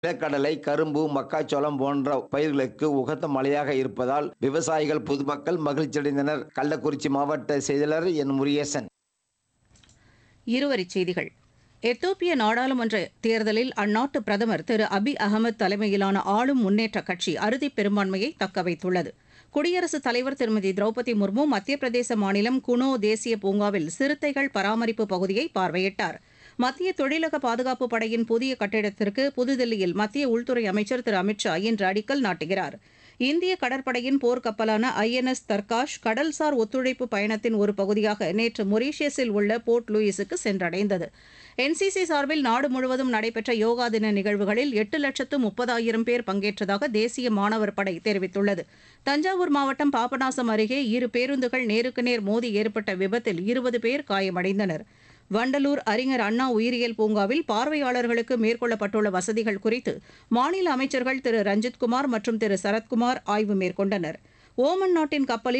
நிலக்கடலை கரும்பு மக்காச்சோளம் போன்ற பயிர்களுக்கு உகந்த மழையாக இருப்பதால் விவசாயிகள் பொதுமக்கள் மகிழ்ச்சியடைந்தனர் கள்ளக்குறிச்சி மாவட்ட செயலர் என் முருகேசன் இருவரிச் செய்திகள் எத்தோப்பிய நாடாளுமன்ற தேர்தலில் அந்நாட்டு பிரதமர் திரு அபி அகமது தலைமையிலான ஆளும் முன்னேற்றக் கட்சி அறுதிப் பெரும்பான்மையை தக்கவைத்துள்ளது குடியரசுத் தலைவர் திருமதி திரௌபதி முர்மு மத்திய பிரதேச மாநிலம் குனோ தேசிய பூங்காவில் சிறுத்தைகள் பராமரிப்பு பகுதியை பார்வையிட்டார் மத்திய தொழிலக பாதுகாப்பு படையின் புதிய கட்டிடத்திற்கு புதுதில்லியில் மத்திய உள்துறை அமைச்சர் திரு அமித் ஷா இன்று அடிக்கல் நாட்டுகிறார் இந்திய கடற்படையின் போர்க்கப்பலான ஐஎன்எஸ் தர்காஷ் கடல்சார் ஒத்துழைப்பு பயணத்தின் ஒரு பகுதியாக நேற்று மொரீஷியஸில் உள்ள போர்ட் லூயிஸுக்கு சென்றடைந்தது என்சிசி சார்பில் நாடு முழுவதும் நடைபெற்ற யோகா தின நிகழ்வுகளில் எட்டு லட்சத்து முப்பதாயிரம் பேர் பங்கேற்றதாக தேசிய மாணவர் படை தெரிவித்துள்ளது தஞ்சாவூர் மாவட்டம் பாபநாசம் அருகே இரு பேருந்துகள் நேருக்கு நேர் மோதி ஏற்பட்ட விபத்தில் இருபது பேர் காயமடைந்தனர் வண்டலூர் அறிஞர் அண்ணா உயிரியல் பூங்காவில் பார்வையாளர்களுக்கு மேற்கொள்ளப்பட்டுள்ள வசதிகள் குறித்து மாநில அமைச்சர்கள் திரு ரஞ்சித்குமார் மற்றும் திரு சரத்குமார் ஆய்வு மேற்கொண்டனர் ஓமன் நாட்டின் கப்பலில்